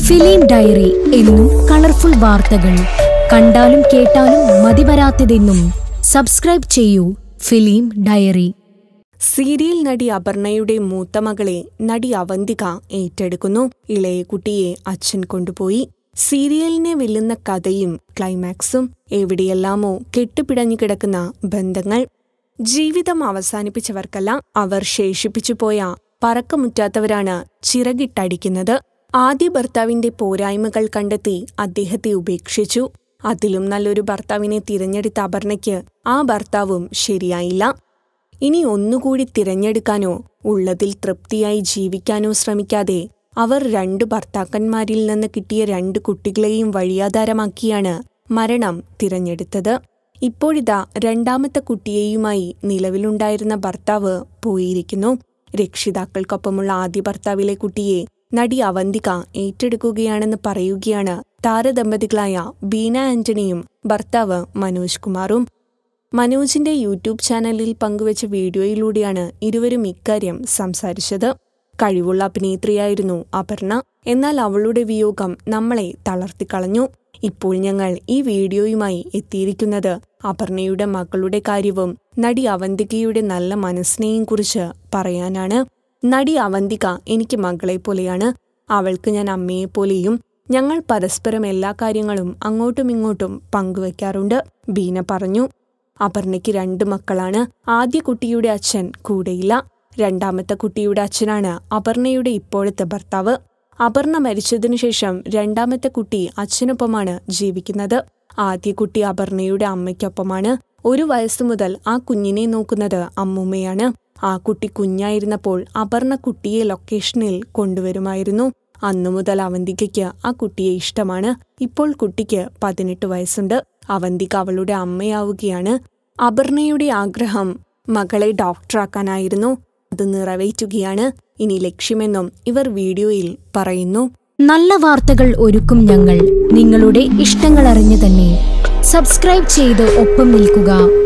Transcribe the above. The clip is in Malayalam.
ഫിലിം ഡയറി എന്നും കളർഫുൾ വാർത്തകൾ കണ്ടാലും കേട്ടാലും മതിവരാത്തതെന്നും സബ്സ്ക്രൈബ് ചെയ്യൂ ഫിലിം ഡയറി സീരിയൽ നടി അപർണയുടെ മൂത്ത മകളെ നടി അവന്തിക ഏറ്റെടുക്കുന്നു ഇളയ കുട്ടിയെ അച്ഛൻ കൊണ്ടുപോയി സീരിയലിനെ വെല്ലുന്ന കഥയും ക്ലൈമാക്സും എവിടെയെല്ലാമോ കെട്ടുപിടഞ്ഞു കിടക്കുന്ന ബന്ധങ്ങൾ ജീവിതം അവസാനിപ്പിച്ചവർക്കല്ല അവർ ശേഷിപ്പിച്ചു പോയ പറക്കമുറ്റാത്തവരാണ് ചിറകിട്ടടിക്കുന്നത് ആദ്യ ഭർത്താവിന്റെ പോരായ്മകൾ കണ്ടെത്തി അദ്ദേഹത്തെ ഉപേക്ഷിച്ചു അതിലും നല്ലൊരു ഭർത്താവിനെ തിരഞ്ഞെടുത്ത അപർണയ്ക്ക് ആ ഭർത്താവും ശരിയായില്ല ഇനി ഒന്നുകൂടി തിരഞ്ഞെടുക്കാനോ ഉള്ളതിൽ തൃപ്തിയായി ജീവിക്കാനോ ശ്രമിക്കാതെ അവർ രണ്ടു ഭർത്താക്കന്മാരിൽ നിന്ന് കിട്ടിയ രണ്ട് കുട്ടികളെയും വഴിയാധാരമാക്കിയാണ് മരണം തിരഞ്ഞെടുത്തത് ഇപ്പോഴിതാ രണ്ടാമത്തെ കുട്ടിയെയുമായി നിലവിലുണ്ടായിരുന്ന ഭർത്താവ് പോയിരിക്കുന്നു രക്ഷിതാക്കൾക്കൊപ്പമുള്ള ആദ്യ ഭർത്താവിലെ കുട്ടിയെ നടി അവന്തിക ഏറ്റെടുക്കുകയാണെന്ന് പറയുകയാണ് താരദമ്പതികളായ ബീന ആന്റണിയും ഭർത്താവ് മനോജ് കുമാറും മനോജിന്റെ യൂട്യൂബ് ചാനലിൽ പങ്കുവച്ച വീഡിയോയിലൂടെയാണ് ഇരുവരും ഇക്കാര്യം സംസാരിച്ചത് കഴിവുള്ള അഭിനേത്രിയായിരുന്നു അപർണ എന്നാൽ അവളുടെ വിയോഗം നമ്മളെ തളർത്തിക്കളഞ്ഞു ഇപ്പോൾ ഞങ്ങൾ ഈ വീഡിയോയുമായി എത്തിയിരിക്കുന്നത് അപർണയുടെ മകളുടെ കാര്യവും നടി അവന്തികയുടെ നല്ല മനസ്സിനെയും കുറിച്ച് പറയാനാണ് നടി അവന്തിക എനിക്ക് മകളെ പോലെയാണ് അവൾക്ക് ഞാൻ അമ്മയെപ്പോലെയും ഞങ്ങൾ പരസ്പരം എല്ലാ കാര്യങ്ങളും അങ്ങോട്ടും ഇങ്ങോട്ടും പങ്കുവയ്ക്കാറുണ്ട് ബീന പറഞ്ഞു അപർണയ്ക്ക് രണ്ട് മക്കളാണ് ആദ്യ കുട്ടിയുടെ അച്ഛൻ കൂടെയില്ല രണ്ടാമത്തെ കുട്ടിയുടെ അച്ഛനാണ് അപർണയുടെ ഇപ്പോഴത്തെ ഭർത്താവ് അപർണ മരിച്ചതിനു ശേഷം രണ്ടാമത്തെ കുട്ടി അച്ഛനൊപ്പമാണ് ജീവിക്കുന്നത് ആദ്യ കുട്ടി അപർണയുടെ അമ്മയ്ക്കൊപ്പമാണ് ഒരു വയസ്സു മുതൽ ആ കുഞ്ഞിനെ നോക്കുന്നത് അമ്മൂമ്മയാണ് ആ കുട്ടി കുഞ്ഞായിരുന്നപ്പോൾ അപർണ കുട്ടിയെ ലൊക്കേഷനിൽ കൊണ്ടുവരുമായിരുന്നു അന്നു മുതൽ അവന്തികയ്ക്ക് ആ കുട്ടിയെ ഇഷ്ടമാണ് ഇപ്പോൾ കുട്ടിക്ക് പതിനെട്ട് വയസ്സുണ്ട് അവന്തിക അവളുടെ അമ്മയാവുകയാണ് അപർണയുടെ ആഗ്രഹം മകളെ ഡോക്ടറാക്കാനായിരുന്നു അത് നിറവേറ്റുകയാണ് ഇനി ലക്ഷ്യമെന്നും ഇവർ വീഡിയോയിൽ പറയുന്നു നല്ല വാർത്തകൾ ഒരുക്കും ഞങ്ങൾ നിങ്ങളുടെ ഇഷ്ടങ്ങൾ അറിഞ്ഞു തന്നെ സബ്സ്ക്രൈബ് ചെയ്ത് ഒപ്പം നിൽക്കുക